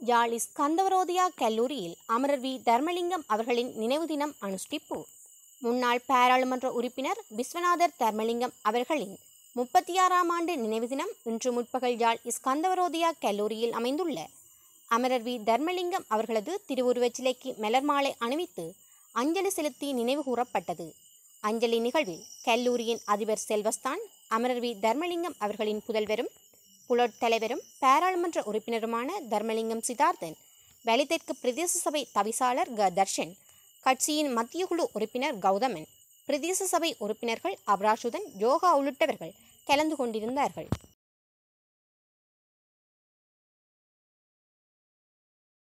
யாழ் ஸ்கந்தவரோதியா கல்லூரியில் அமரர் வி தர்மலிங்கம் அவர்களின் நினைவு தினம் அனுஷ்டிப்பு முன்னாள் பாராளுமன்ற உறுப்பினர் விஸ்வநாதர் தர்மலிங்கம் அவர்களின் முப்பத்தி ஆறாம் ஆண்டு நினைவு தினம் இன்று முற்பகல் யாழ் ஸ்கந்தவரோதியா கல்லூரியில் அமைந்துள்ள அமரர் வி தர்மலிங்கம் அவர்களது திருவுருவச் சிலைக்கு மலர் மாலை அணிவித்து அஞ்சலி செலுத்தி நினைவு கூறப்பட்டது அஞ்சலி நிகழ்வில் கல்லூரியின் அதிபர் செல்வஸ்தான் அமரர் வி தர்மலிங்கம் அவர்களின் புதல்வரும் புலட் தலைவரும் பாராளுமன்ற உறுப்பினருமான தர்மலிங்கம் சித்தார்த்தன் வெளித்தெற்கு பிரதேச சபை தவிசாளர் க தர்ஷன் கட்சியின் மத்திய குழு உறுப்பினர் கௌதமன் பிரதேச சபை உறுப்பினர்கள் அபராசுதன் யோகா உள்ளிட்டவர்கள் கலந்து கொண்டிருந்தார்கள்